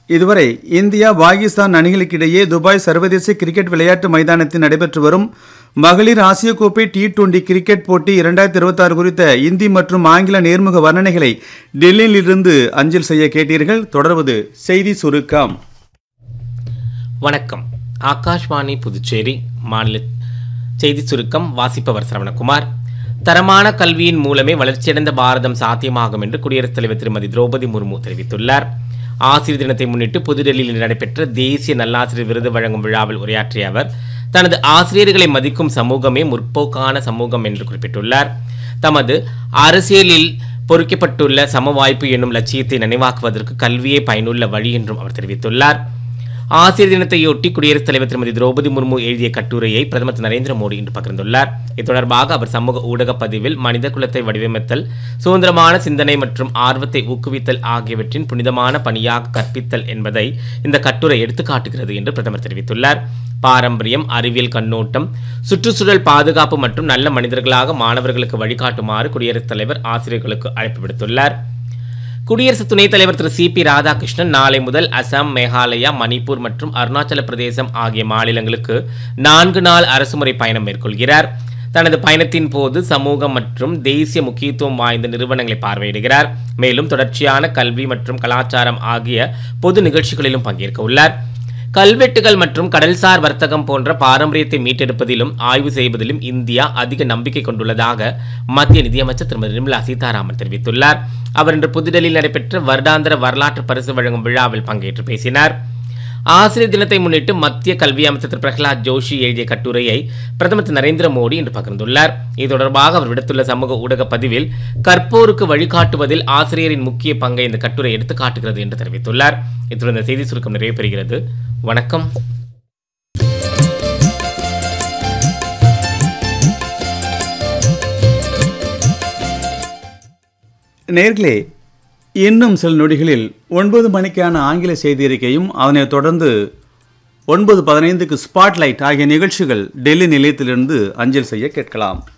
இதுவரை இந்தியா பாகிஸ்தான் அணிகளுக்கிடையே துபாய் சர்வதேச கிரிக்கெட் விளையாட்டு மைதானத்தில் நடைபெற்று வரும் மகளிர் ஆசிய கோப்பை டி டுவெண்டி கிரிக்கெட் போட்டி இரண்டாயிரத்தி இருபத்தாறு குறித்த இந்தி மற்றும் ஆங்கில நேர்முக வர்ணனைகளை டெல்லியிலிருந்து அஞ்சல் செய்ய கேட்டீர்கள் தொடர்வது செய்தி சுருக்கம் வணக்கம் ஆகாஷ்வாணி புதுச்சேரி மாநில செய்தி சுருக்கம் வாசிப்பவர் சரவணகுமார் தரமான கல்வியின் மூலமே வளர்ச்சியடைந்த பாரதம் சாத்தியமாகும் என்று குடியரசுத் தலைவர் திருமதி திரௌபதி முர்மு தெரிவித்துள்ளார் ஆசிரியர் தினத்தை முன்னிட்டு புதுடெல்லியில் நடைபெற்ற தேசிய நல்லாசிரியர் விருது வழங்கும் விழாவில் உரையாற்றிய அவர் தனது ஆசிரியர்களை மதிக்கும் சமூகமே முற்போக்கான சமூகம் என்று குறிப்பிட்டுள்ளார் தமது அரசியலில் பொறிக்கப்பட்டுள்ள சம வாய்ப்பு என்னும் லட்சியத்தை நினைவாக்குவதற்கு கல்வியே பயனுள்ள வழி என்றும் அவர் தெரிவித்துள்ளார் ஆசிரியர் தினத்தையொட்டி குடியரசுத் தலைவர் திருமதி திரௌபதி முர்மு எழுதிய கட்டுரையை பிரதமர் திரு நரேந்திர மோடி இன்று பகிர்ந்துள்ளார் இது தொடர்பாக அவர் சமூக ஊடக பதிவில் மனித குலத்தை வடிவமைத்தல் சுதந்திரமான சிந்தனை மற்றும் ஆர்வத்தை ஊக்குவித்தல் ஆகியவற்றின் புனிதமான பணியாக கற்பித்தல் என்பதை இந்த கட்டுரை எடுத்துக்காட்டுகிறது என்று பிரதமர் தெரிவித்துள்ளார் பாரம்பரியம் அறிவியல் கண்ணோட்டம் சுற்றுச்சூழல் பாதுகாப்பு மற்றும் நல்ல மனிதர்களாக மாணவர்களுக்கு வழிகாட்டுமாறு குடியரசுத் தலைவர் ஆசிரியர்களுக்கு அழைப்பு விடுத்துள்ளார் குடியரசு துணைத் தலைவர் திரு சி பி ராதாகிருஷ்ணன் நாளை முதல் அசாம் மேகாலயா மணிப்பூர் மற்றும் அருணாச்சல பிரதேசம் ஆகிய மாநிலங்களுக்கு நான்கு நாள் அரசுமுறை பயணம் மேற்கொள்கிறார் தனது பயணத்தின் போது சமூகம் மற்றும் தேசிய முக்கியத்துவம் வாய்ந்த நிறுவனங்களை பார்வையிடுகிறார் மேலும் தொடர்ச்சியான கல்வி மற்றும் கலாச்சாரம் ஆகிய பொது நிகழ்ச்சிகளிலும் பங்கேற்க உள்ளார் கல்வெட்டுகள் மற்றும் கடல்சார் வர்த்தகம் போன்ற பாரம்பரியத்தை மீட்டெடுப்பதிலும் ஆய்வு செய்வதிலும் இந்தியா அதிக நம்பிக்கை கொண்டுள்ளதாக மத்திய நிதியமைச்சர் திருமதி நிர்மலா சீதாராமன் தெரிவித்துள்ளார் அவர் இன்று புதுடெல்லியில் நடைபெற்ற வருடாந்திர வரலாற்று பரிசு வழங்கும் விழாவில் பங்கேற்று பேசினார் ஆசிரியர் தினத்தை முன்னிட்டு மத்திய கல்வி அமைச்சர் திரு பிரகலாத் ஜோஷி எழுதிய கட்டுரையை பிரதமர் திரு நரேந்திர மோடி இன்று பகிர்ந்துள்ளார் இது தொடர்பாக அவர் விடுத்துள்ள சமூக ஊடக பதிவில் கற்போருக்கு வழிகாட்டுவதில் ஆசிரியரின் முக்கிய பங்கை இந்த கட்டுரை எடுத்துக்காட்டுகிறது என்று தெரிவித்துள்ளார் இத்துடன் இந்த செய்தி சுருக்கம் நிறைவு பெறுகிறது வணக்கம் நேர்களே இன்னும் சில நொடிகளில் ஒன்பது மணிக்கான ஆங்கில செய்தி அறிக்கையும் அதனைத் தொடர்ந்து ஒன்பது பதினைந்துக்கு ஸ்பாட்லைட் ஆகிய நிகழ்ச்சிகள் டெல்லி நிலையத்திலிருந்து அஞ்சல் செய்ய கேட்கலாம்